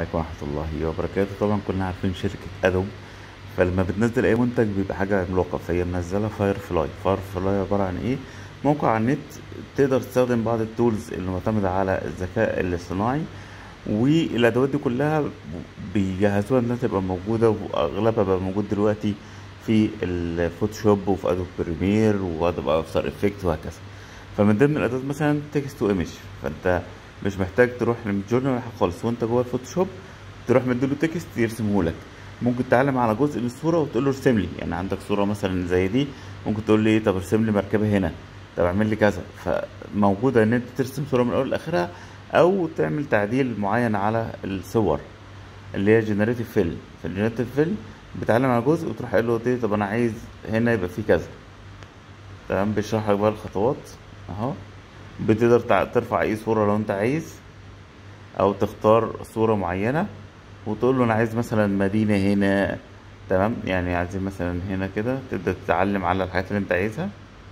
عليكم ورحمة الله وبركاته طبعا كلنا عارفين شركة أدوب فلما بتنزل أي منتج بيبقى حاجة عملاقة فهي منزلة فاير فلاي فاير فلاي عبارة عن إيه موقع على النت تقدر تستخدم بعض التولز اللي معتمدة على الذكاء الاصطناعي والأدوات دي كلها بيجهزوها إنها تبقى موجودة وأغلبها بقى موجود دلوقتي في الفوتوشوب وفي أدوب بريمير وأدوب أفتر إفكت وهكذا فمن ضمن الأدوات مثلا تكست وإيمج فأنت مش محتاج تروح للجورنال ولا حاجة خالص وانت جوه الفوتوشوب تروح مديله تكست يرسمه لك ممكن تعلم على جزء من الصوره وتقول له ارسم لي يعني عندك صوره مثلا زي دي ممكن تقول لي ايه طب ارسم لي مركبه هنا طب اعمل لي كذا فموجوده ان انت ترسم صوره من اول لاخرها او تعمل تعديل معين على الصور اللي هي جنريتيف فيل في الجنريتيف فيل بتعلم على جزء وتروح قايل له ايه طب انا عايز هنا يبقى فيه كذا تمام بيشرح لك بقى الخطوات اهو بتقدر ترفع اي صورة لو انت عايز او تختار صورة معينة وتقول له انا عايز مثلا مدينة هنا تمام يعني عايزين مثلا هنا كده تبدأ تتعلم على الحاجات اللي انت عايزها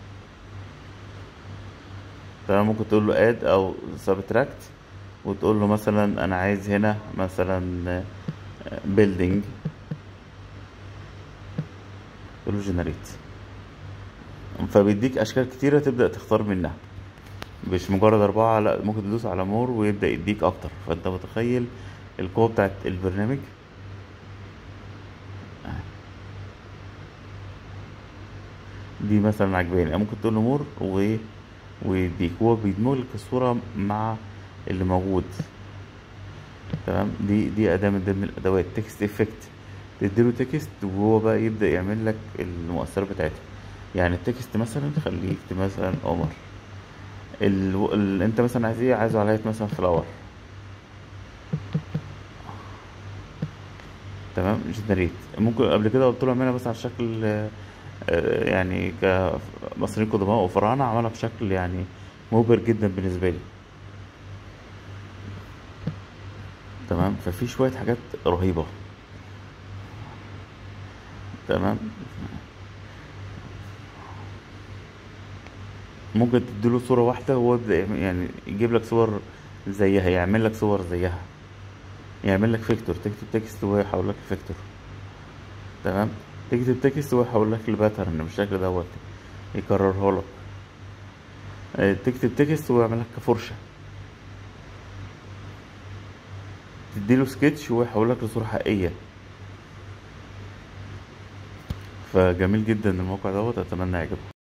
تمام ممكن تقول له اد او سبتراكت وتقول له مثلا انا عايز هنا مثلا بيلدينج تقول له جنريت فبيديك اشكال كتيرة تبدأ تختار منها مش مجرد أربعة لا ممكن تدوس على مور ويبدأ يديك أكتر فأنت متخيل القوة بتاعت البرنامج دي مثلا عجباني ممكن تقول له مور و ويديك هو بيدمج لك الصورة مع اللي موجود تمام دي دي أداة من ضمن الأدوات تكست افكت تديله تكست وهو بقى يبدأ يعمل لك المؤثرات بتاعته يعني التكست مثلا خليه يكتب مثلا عمر ال... ال... انت مثلا عايز ايه عايزه على مثلا فلاور تمام جنريت ممكن قبل كده قلت له اعملها بس على شكل يعني كمصريين قدماء وفراعنة عملها بشكل يعني مبهر جدا بالنسبة لي تمام ففي شوية حاجات رهيبة تمام ممكن تديله صورة واحدة وهو يبدأ يعني يجيب لك صور زيها يعمل لك صور زيها يعمل لك فيكتور تكتب تكست وهو يحول لك الفيكتور تمام تكتب تكست وهو يحول لك الباترن بالشكل دوت يكرره لك تكتب تكست وهو يعمل لك كفرشة تديله سكتش وهو يحول لك لصورة حقيقية فجميل جدا الموقع دوت اتمنى يعجبكم